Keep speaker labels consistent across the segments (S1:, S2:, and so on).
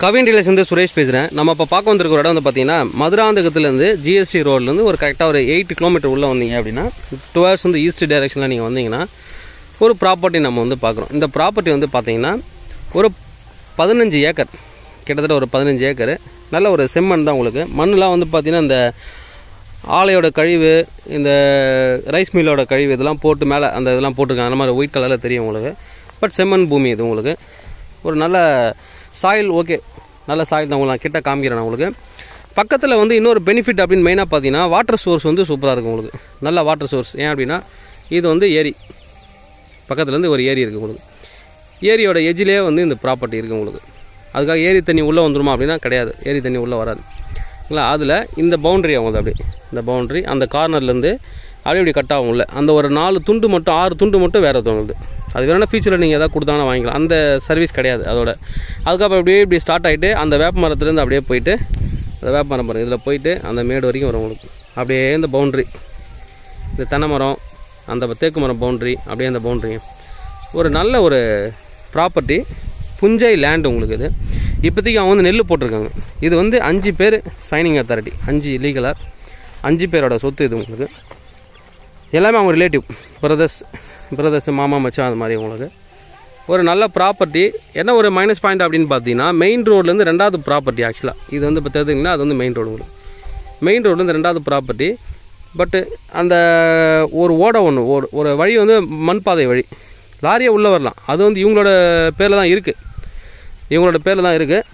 S1: Kavin dealers வந்து சுரேஷ் பேசுகிறேன் நம்ம இப்போ பார்க்க வந்திருக்க ஒரு இடம் வந்து பார்த்தீங்கன்னா மதுராந்தகத்துலேருந்து ஜிஎஸ்டி ரோட்லேருந்து ஒரு கரெக்டாக ஒரு எயிட் கிலோமீட்டர் உள்ளே வந்தீங்க அப்படின்னா டுவர்ஸ் வந்து ஈஸ்ட் டைரக்ஷனில் நீங்கள் வந்தீங்கன்னா ஒரு ப்ராப்பர்ட்டி நம்ம வந்து பார்க்குறோம் இந்த ப்ராப்பர்ட்டி வந்து பார்த்தீங்கன்னா ஒரு பதினஞ்சு ஏக்கர் கிட்டத்தட்ட ஒரு பதினஞ்சு ஏக்கர் நல்ல ஒரு செம்மண் தான் உங்களுக்கு மண்ணெலாம் வந்து பார்த்தீங்கன்னா இந்த ஆலையோட கழிவு இந்த ரைஸ் மில்லோட கழிவு இதெல்லாம் போட்டு மேலே அந்த இதெல்லாம் போட்டிருக்காங்க அந்த மாதிரி ஒயிட் கலரில் தெரியும் உங்களுக்கு பட் செம்மண் பூமி இது உங்களுக்கு ஒரு நல்ல சாயில் ஓகே நல்ல சாயில் தான் உங்களுக்கு நான் கிட்ட காமிக்கிறேன் நான் உங்களுக்கு பக்கத்தில் வந்து இன்னொரு பெனிஃபிட் அப்படின்னு மெயினாக பார்த்தீங்கன்னா வாட்டர் சோர்ஸ் வந்து சூப்பராக இருக்கும் உங்களுக்கு நல்ல வாட்டர் சோர்ஸ் ஏன் அப்படின்னா இது வந்து ஏரி பக்கத்துலேருந்து ஒரு ஏரி இருக்குது உங்களுக்கு ஏரியோட எஜ்ஜிலே வந்து இந்த ப்ராப்பர்ட்டி இருக்குது உங்களுக்கு அதுக்காக ஏரி தண்ணி உள்ளே வந்துருமா அப்படின்னா கிடையாது ஏரி தண்ணி உள்ளே வராது இல்லை அதில் இந்த பவுண்டரி ஆகும் அப்படி இந்த பவுண்டரி அந்த கார்னர்லேருந்து அப்படியே இப்படி கட் ஆகும் உள்ள அந்த ஒரு நாலு துண்டு மட்டும் ஆறு துண்டு மட்டும் வேறு தோணுது அது வேணால் ஃபியூச்சரில் நீங்கள் எதாவது கொடுத்தாங்கன்னா வாங்கிக்கலாம் அந்த சர்வீஸ் கிடையாது அதோட அதுக்கப்புறம் அப்படியே இப்படி ஸ்டார்ட் ஆகிட்டு அந்த வேப்ப மரத்துலேருந்து அப்படியே போயிட்டு அந்த வேப்ப மரம் பாருங்கள் இதில் போயிட்டு அந்த மேடு வரைக்கும் வரும் உங்களுக்கு அப்படியே இந்த பவுண்ட்ரி இந்த தென்னை மரம் அந்த தேக்கு மரம் பவுண்ட்ரி அப்படியே அந்த பவுண்ட்ரி ஒரு நல்ல ஒரு ப்ராப்பர்ட்டி புஞ்சை லேண்ட் உங்களுக்கு இது இப்போதைக்கு அவங்க வந்து நெல் போட்டிருக்காங்க இது வந்து அஞ்சு பேர் சைனிங் அத்தாரிட்டி அஞ்சு லீகலாக அஞ்சு பேரோட சொத்து இது உங்களுக்கு எல்லாமே அவங்க ரிலேட்டிவ் பிரதர்ஸ் பிரதர்ஸ் மாமா மச்சான் அது மாதிரி உங்களுக்கு ஒரு நல்ல ப்ராப்பர்ட்டி என்ன ஒரு மைனஸ் பாயிண்ட் அப்படின்னு பார்த்தீங்கன்னா மெயின் ரோட்லேருந்து ரெண்டாவது ப்ராப்பர்ட்டி ஆக்சுவலாக இது வந்து இப்போ தெரிஞ்சிங்கன்னா அது வந்து மெயின் ரோடு உங்களுக்கு மெயின் ரோட்லேருந்து ரெண்டாவது ப்ராப்பர்ட்டி பட்டு அந்த ஒரு ஓடை ஒன்று ஒரு ஒரு வழி வந்து மண் பாதை வழி லாரியை உள்ளே வரலாம் அது வந்து இவங்களோட பேரில் தான் இருக்குது இவங்களோட பேரில் தான் இருக்குது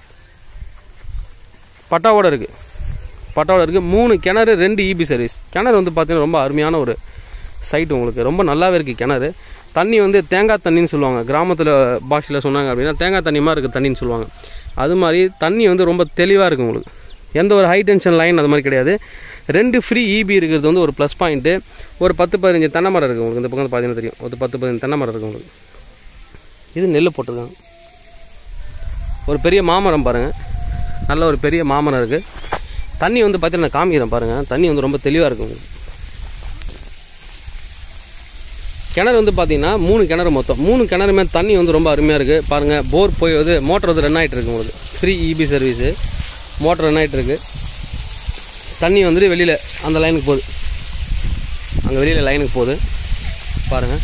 S1: பட்டாவோட இருக்குது பட்டாவோட இருக்குது மூணு கிணறு ரெண்டு இபி சர்வீஸ் கிணறு வந்து பார்த்தீங்கன்னா ரொம்ப அருமையான ஒரு சைட் உங்களுக்கு ரொம்ப நல்லாவே இருக்குது கிணறு தண்ணி வந்து தேங்காய் தண்ணின்னு சொல்லுவாங்க கிராமத்தில் பாஷையில் சொன்னாங்க அப்படின்னா தேங்காய் தண்ணி மாதிரி இருக்குது தண்ணின்னு சொல்லுவாங்க அது மாதிரி தண்ணி வந்து ரொம்ப தெளிவாக இருக்குது உங்களுக்கு எந்த ஒரு ஹை டென்ஷன் லைன் அது மாதிரி கிடையாது ரெண்டு ஃப்ரீ இபி இருக்கிறது வந்து ஒரு ப்ளஸ் பாயிண்ட்டு ஒரு பத்து பதினஞ்சு தென்னை மரம் இருக்குது உங்களுக்கு இந்த பக்கம் வந்து பார்த்தீங்கன்னா தெரியும் ஒரு பத்து பதினஞ்சு தென்னை மரம் இருக்குது உங்களுக்கு இது நெல் போட்டிருக்காங்க ஒரு பெரிய மாமரம் பாருங்கள் நல்ல ஒரு பெரிய மாமரம் இருக்குது தண்ணி வந்து பார்த்தீங்கன்னா காமிக்கிறேன் பாருங்கள் தண்ணி வந்து ரொம்ப தெளிவாக இருக்கும் உங்களுக்கு கிணறு வந்து பார்த்தீங்கன்னா மூணு கிணறு மொத்தம் மூணு கிணறுமே தண்ணி வந்து ரொம்ப அருமையாக இருக்குது பாருங்கள் போர் போய் வந்து மோட்டர் வந்து ரன் ஆகிட்டு இருக்கு உங்களுக்கு free EB service motor run ஆகிட்டு இருக்கு தண்ணி வந்துட்டு வெளியில் அந்த லைனுக்கு போகுது அங்கே வெளியில் லைனுக்கு போகுது பாருங்கள்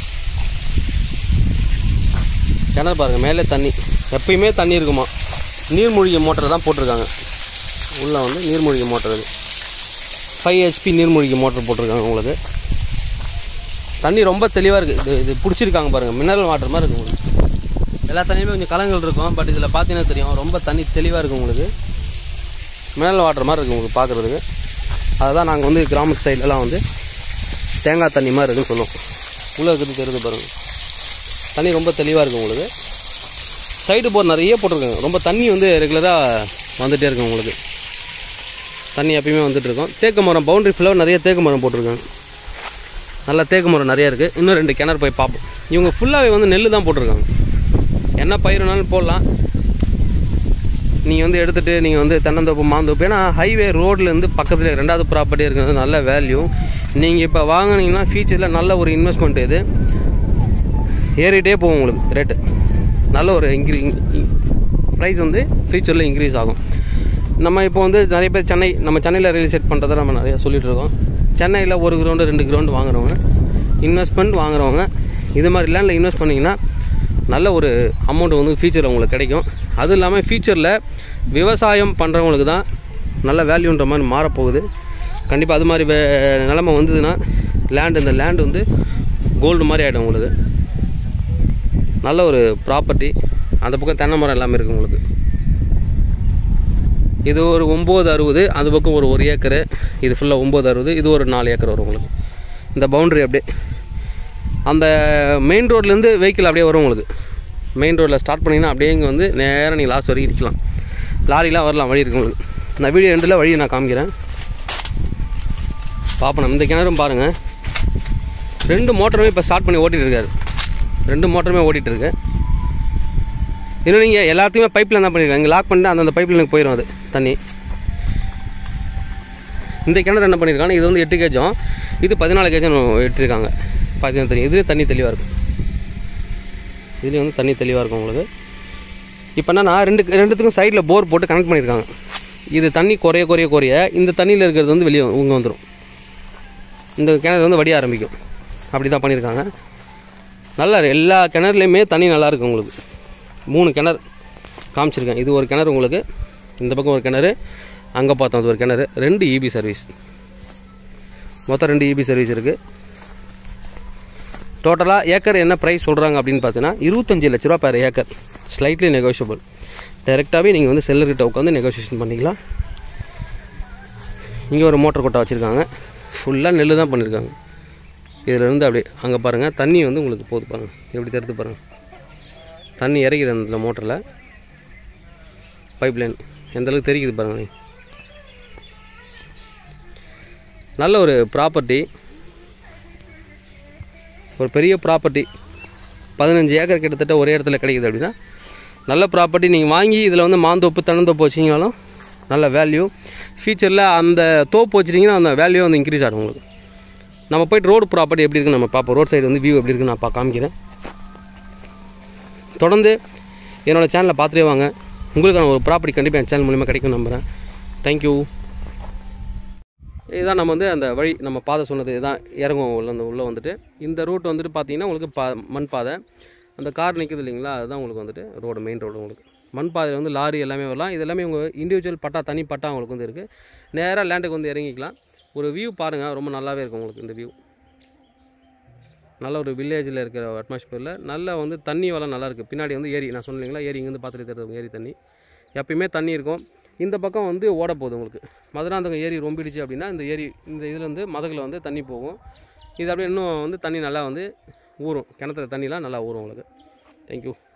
S1: கிணறு பாருங்கள் மேலே தண்ணி எப்பயுமே தண்ணி இருக்குமா நீர்மூழ்கி மோட்டர் தான் போட்டிருக்காங்க உள்ளே வந்து நீர்மூழ்கி மோட்டர் இது ஃபைவ் ஹெச்பி நீர்மூழ்கி மோட்டர் போட்டிருக்காங்க உங்களுக்கு தண்ணி ரொம்ப தெளிவாக இருக்குது இது இது பிடிச்சிருக்காங்க பாருங்கள் மினரல் வாட்டர் மாதிரி இருக்குது உங்களுக்கு எல்லா தண்ணியுமே கொஞ்சம் கலங்கள் இருக்கும் பட் இதில் பார்த்தீங்கன்னா தெரியும் ரொம்ப தண்ணி தெளிவாக இருக்கும் உங்களுக்கு மினரல் வாட்டர் மாதிரி இருக்குது உங்களுக்கு பார்க்குறதுக்கு அதுதான் நாங்கள் வந்து கிராமத்து சைட்லலாம் வந்து தேங்காய் தண்ணி மாதிரி இருக்குன்னு சொல்லுவோம் உள்ளே இருக்கிறது தெரியுது பாருங்கள் தண்ணி ரொம்ப தெளிவாக இருக்கும் உங்களுக்கு சைடு போர் நிறைய போட்டிருக்காங்க ரொம்ப தண்ணி வந்து ரெகுலராக வந்துகிட்டே இருக்கும் உங்களுக்கு தண்ணி எப்பயுமே வந்துட்டு இருக்கும் தேக்கு மரம் பவுண்டரி ஃபுல்லாக நிறைய தேக்கு மரம் போட்டிருக்காங்க நல்லா தேக்கு மரம் நிறைய இருக்குது இன்னும் ரெண்டு கிணறு போய் பார்ப்போம் இவங்க ஃபுல்லாகவே வந்து நெல் தான் போட்டிருக்காங்க என்ன பயிர் வேணாலும் போடலாம் நீங்கள் வந்து எடுத்துகிட்டு நீங்கள் வந்து தென்னந்தோப்பு மாந்தோப்பு ஏன்னா ஹைவே ரோட்லேருந்து பக்கத்தில் ரெண்டாவது ப்ராப்பர்ட்டி இருக்கிறது நல்ல வேல்யூ நீங்கள் இப்போ வாங்கினீங்கன்னா ஃபியூச்சரில் நல்ல ஒரு இன்வெஸ்ட்மெண்ட் இது ஏறிட்டே போகும் உங்களுக்கு ரேட்டு நல்ல ஒரு இன்க்ரீ ப்ரைஸ் வந்து ஃபியூச்சரில் இன்க்ரீஸ் ஆகும் நம்ம இப்போ வந்து நிறைய பேர் சென்னை நம்ம சென்னையில் ரியல் எஸ்டேட் பண்ணுறதை நம்ம நிறையா சொல்லிட்டு இருக்கோம் சென்னையில் ஒரு கிரவுண்டு ரெண்டு கிரவுண்டு வாங்குறவங்க இன்வெஸ்ட்மெண்ட் வாங்குறவங்க இது மாதிரி லேண்டில் இன்வெஸ்ட் பண்ணிங்கன்னா நல்ல ஒரு அமௌண்ட் வந்து ஃபியூச்சரில் உங்களுக்கு கிடைக்கும் அதுவும் இல்லாமல் ஃபியூச்சரில் விவசாயம் பண்ணுறவங்களுக்கு தான் நல்ல வேல்யூன்ற மாதிரி மாறப்போகுது கண்டிப்பாக அது மாதிரி வே- நிலைமை வந்ததுன்னா லேண்டு இந்த லேண்டு வந்து கோல்டு மாதிரி ஆகிடும் உங்களுக்கு நல்ல ஒரு ப்ராப்பர்ட்டி அந்த பக்கம் தென்னை மரம் எல்லாமே இருக்குது உங்களுக்கு இது ஒரு ஒம்பது அறுபது அந்த பக்கம் ஒரு ஒரு ஏக்கரு இது ஃபுல்லாக ஒம்பது அறுபது இது ஒரு நாலு ஏக்கர் வரும் உங்களுக்கு இந்த பவுண்டரி அப்படியே அந்த மெயின் ரோட்லேருந்து வெஹிக்கிள் அப்படியே வரும் உங்களுக்கு மெயின் ரோட்டில் ஸ்டார்ட் பண்ணிங்கன்னா அப்படியே இங்கே வந்து நேராக நீங்கள் லாஸ்ட் வரைக்கும் நிற்கலாம் லாரிலாம் வரலாம் வழி இருக்கு உங்களுக்கு நான் வீடியோ எண்டில் வழியை நான் காமிக்கிறேன் பார்ப்போம் இந்த கிணறும் பாருங்கள் ரெண்டு மோட்டருமே இப்போ ஸ்டார்ட் பண்ணி ஓட்டிகிட்டு இருக்காரு ரெண்டு மோட்டருமே ஓட்டிகிட்டு இருக்கு இன்னும் நீங்கள் எல்லாத்தையுமே பைப்பில் தான் பண்ணியிருக்காங்க லாக் பண்ணிட்டு அந்தந்த பைப்பில் எனக்கு போயிடும் அது தண்ணி இந்த கிணறு என்ன பண்ணியிருக்காங்க இது வந்து எட்டு கேஜும் இது பதினாலு கேஜும் இட்டிருக்காங்க பார்த்தீங்கன்னா தெரியும் இதுலேயும் தண்ணி தெளிவாக இருக்கும் இதுலேயும் வந்து தண்ணி தெளிவாக இருக்கும் உங்களுக்கு இப்போ என்னன்னா ரெண்டு ரெண்டுத்துக்கும் சைடில் போர் போட்டு கனெக்ட் பண்ணியிருக்காங்க இது தண்ணி குறைய குறைய குறைய இந்த தண்ணியில் இருக்கிறது வந்து வெளியே உங்க வந்துடும் இந்த கிணறு வந்து வடிய ஆரம்பிக்கும் அப்படி தான் பண்ணியிருக்காங்க நல்லா இருக்கு. எல்லா கிணறுலையுமே தண்ணி நல்லா இருக்கு உங்களுக்கு மூணு கிணறு காமிச்சிருக்கேன் இது ஒரு கிணறு உங்களுக்கு இந்த பக்கம் ஒரு கிணறு அங்கே பார்த்தோம் அது ஒரு கிணறு ரெண்டு இபி சர்வீஸ் மொத்தம் ரெண்டு இபி சர்வீஸ் இருக்குது டோட்டலாக ஏக்கர் என்ன ப்ரைஸ் சொல்கிறாங்க அப்படின்னு பார்த்தீங்கன்னா இருபத்தஞ்சி லட்ச ரூபா per ஏக்கர் ஸ்லைட்லி நெகோஷியபிள் டைரெக்டாகவே நீங்கள் வந்து செல்லர்கிட்ட உட்காந்து நெகோசியேஷன் பண்ணிக்கலாம் இங்கே ஒரு மோட்டர் கொட்டை வச்சுருக்காங்க ஃபுல்லாக நெல் தான் பண்ணியிருக்காங்க இதில் இருந்து அப்படியே அங்கே பாருங்கள் தண்ணி வந்து உங்களுக்கு போகுது பாருங்கள் எப்படி தெரிந்து பாருங்கள் தண்ணி இறக்குது அந்த மோட்டரில் பைப் லைன் எந்த அளவுக்கு தெரிக்குது பாருங்கள் நல்ல ஒரு ப்ராப்பர்ட்டி ஒரு பெரிய ப்ராப்பர்ட்டி பதினஞ்சு ஏக்கர் கிட்டத்தட்ட ஒரே இடத்துல கிடைக்குது அப்படின்னா நல்ல ப்ராப்பர்ட்டி நீங்கள் வாங்கி இதில் வந்து மாந்தோப்பு தென்னந்தோப்பு வச்சிங்கனாலும் நல்ல வேல்யூ ஃபியூச்சரில் அந்த தோப்பு வச்சிட்டிங்கன்னா அந்த வேல்யூ வந்து இன்க்ரீஸ் ஆகும் உங்களுக்கு நம்ம போயிட்டு ரோடு ப்ராப்பர்ட்டி எப்படி இருக்குன்னு நம்ம பார்ப்போம் ரோட் சைடு வந்து வியூ எப்படி இருக்குன்னு நான் பா காமிக்கிறேன் தொடர்ந்து என்னோட சேனலை பார்த்துட்டே வாங்க உங்களுக்கான ஒரு ப்ராப்பர்ட்டி கண்டிப்பாக என் சேனல் மூலிமா கிடைக்கும் நம்புகிறேன் தேங்க்யூ இதுதான் நம்ம வந்து அந்த வழி நம்ம பாதை சொன்னது இதுதான் இறங்கும் உள்ள அந்த உள்ளே வந்துட்டு இந்த ரூட் வந்துட்டு பார்த்தீங்கன்னா உங்களுக்கு பா மண் பாதை அந்த கார் நிற்குது இல்லைங்களா அதுதான் உங்களுக்கு வந்துட்டு ரோடு மெயின் ரோடு உங்களுக்கு மண் பாதையில் வந்து லாரி எல்லாமே வரலாம் இது எல்லாமே உங்கள் இண்டிவிஜுவல் பட்டா தனி பட்டா உங்களுக்கு வந்து இருக்குது நேராக லேண்டுக்கு வந்து இறங்கிக்கலாம் ஒரு வியூ பாருங்கள் ரொம்ப நல்லாவே இருக்கும் உங்களுக்கு இந்த வியூ நல்ல ஒரு வில்லேஜில் இருக்கிற அட்மாஸ்பியரில் நல்ல வந்து தண்ணி வளம் நல்லா இருக்குது பின்னாடி வந்து ஏரி நான் சொன்னீங்களா ஏரி இங்கேருந்து பார்த்துட்டு தெரியும் ஏரி தண்ணி எப்பயுமே தண்ணி இருக்கும் இந்த பக்கம் வந்து ஓட போகுது உங்களுக்கு மதுராந்தகம் ஏரி ரொம்பிடுச்சு அப்படின்னா இந்த ஏரி இந்த இதில் வந்து மதகில் வந்து தண்ணி போகும் இது அப்படியே இன்னும் வந்து தண்ணி நல்லா வந்து ஊறும் கிணத்துல தண்ணிலாம் நல்லா ஊறும் உங்களுக்கு தேங்க்யூ